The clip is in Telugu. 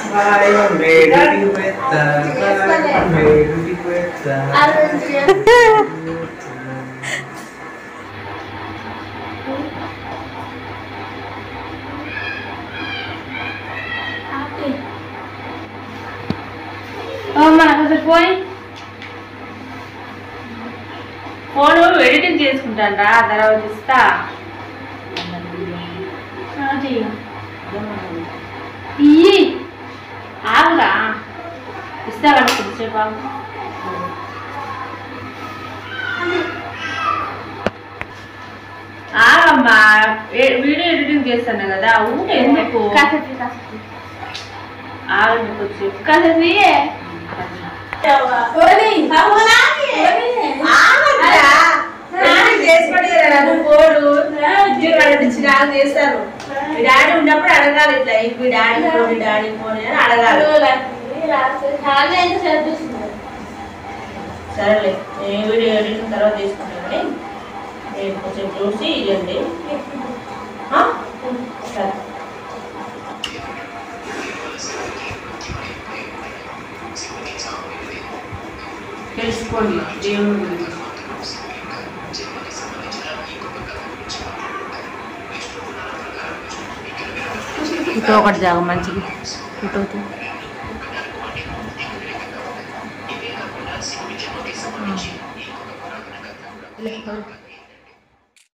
గాయం వేడికి పెట్ట గాయం వేడికి పెట్ట మనకు అసలు పోయి ఫోన్ ఎడిటింగ్ చేసుకుంటాను రా తర్వాత ఇస్తా ఇయ్యి ఆగురా ఇస్తా కదా కొద్దిసేపు ఆగు ఆగమ్మా ఏ- వీడియో ఎడిటింగ్ చేస్తాను కదా ఊట ఎందుకు ఆగండి కొద్దిసేపు కాసేపు ఇయ్యే. చేస్తారు మీ డాడీ ఉన్నప్పుడు అడగాలి ఇట్లా మీ డాడీ పోనీ డాడీ పోనీ అని అడగాలి చాలా ఎంతసేపు చూస్తున్నారు సరేలే నేను వీడియో ఎడిటింగ్ తర్వాత తీసుకుంటాను కానీ నేను కొంచెం చూసి ఇవ్వండి ఆ? సరే తెలుసుకోండి దేవుడి గురించి ఇటు ఒకటి జాగ మంచిది ఇటు ఒకటి. ఆ.